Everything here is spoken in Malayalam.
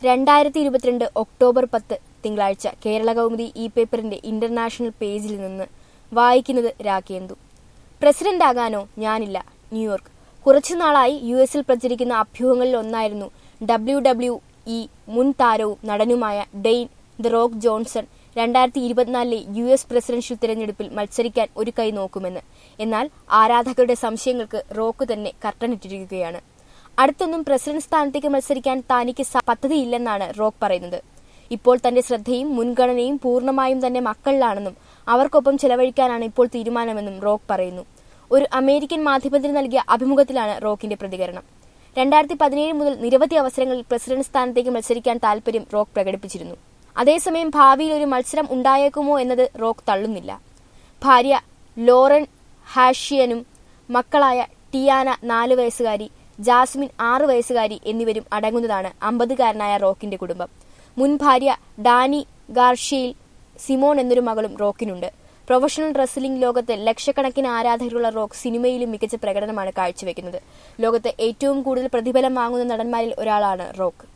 രണ്ടായിരത്തി ഇരുപത്തിരണ്ട് ഒക്ടോബർ പത്ത് തിങ്കളാഴ്ച കേരള കൗമുദി ഇ പേപ്പറിന്റെ ഇന്റർനാഷണൽ പേജിൽ നിന്ന് വായിക്കുന്നത് രാഖേന്ദു പ്രസിഡന്റ് ആകാനോ ഞാനില്ല ന്യൂയോർക്ക് കുറച്ചുനാളായി യു എസിൽ പ്രചരിക്കുന്ന അഭ്യൂഹങ്ങളിൽ ഒന്നായിരുന്നു ഡബ്ല്യു ഡബ്ല്യു ഇ മുൻ താരവും നടനുമായ ഡെയ്ൻ ദ റോക്ക് ജോൺസൺ രണ്ടായിരത്തി ഇരുപത്തിനാലിലെ യു എസ് പ്രസിഡൻഷ്യൽ തിരഞ്ഞെടുപ്പിൽ മത്സരിക്കാൻ ഒരു കൈ നോക്കുമെന്ന് എന്നാൽ ആരാധകരുടെ സംശയങ്ങൾക്ക് റോക്ക് തന്നെ കർട്ടനിട്ടിരിക്കുകയാണ് അടുത്തൊന്നും പ്രസിഡന്റ് സ്ഥാനത്തേക്ക് മത്സരിക്കാൻ തനിക്ക് സ- പദ്ധതിയില്ലെന്നാണ് റോക്ക് പറയുന്നത് ഇപ്പോൾ തന്റെ ശ്രദ്ധയും മുൻഗണനയും പൂർണ്ണമായും തന്റെ മക്കളിലാണെന്നും അവർക്കൊപ്പം ചെലവഴിക്കാനാണ് ഇപ്പോൾ തീരുമാനമെന്നും റോക്ക് പറയുന്നു ഒരു അമേരിക്കൻ മാധ്യമത്തിന് നൽകിയ അഭിമുഖത്തിലാണ് റോക്കിന്റെ പ്രതികരണം രണ്ടായിരത്തി പതിനേഴ് മുതൽ നിരവധി അവസരങ്ങളിൽ പ്രസിഡന്റ് സ്ഥാനത്തേക്ക് മത്സരിക്കാൻ താൽപര്യം റോക്ക് പ്രകടിപ്പിച്ചിരുന്നു അതേസമയം ഭാവിയിൽ ഒരു മത്സരം ഉണ്ടായേക്കുമോ എന്നത് റോക്ക് തള്ളുന്നില്ല ഭാര്യ ലോറൻ ഹാഷിയനും മക്കളായ ടിയാന നാല് വയസ്സുകാരി ജാസ്മിൻ ആറ് വയസ്സുകാരി എന്നിവരും അടങ്ങുന്നതാണ് അമ്പതുകാരനായ റോക്കിന്റെ കുടുംബം മുൻ ഭാര്യ ഡാനി ഗാർഷ്യയിൽ സിമോൺ എന്നൊരു മകളും റോക്കിനുണ്ട് പ്രൊഫഷണൽ റെസ്ലിംഗ് ലോകത്ത് ലക്ഷക്കണക്കിന് ആരാധകരുള്ള റോക്ക് സിനിമയിലും മികച്ച പ്രകടനമാണ് കാഴ്ചവെക്കുന്നത് ലോകത്ത് ഏറ്റവും കൂടുതൽ പ്രതിഫലം വാങ്ങുന്ന നടന്മാരിൽ ഒരാളാണ് റോക്ക്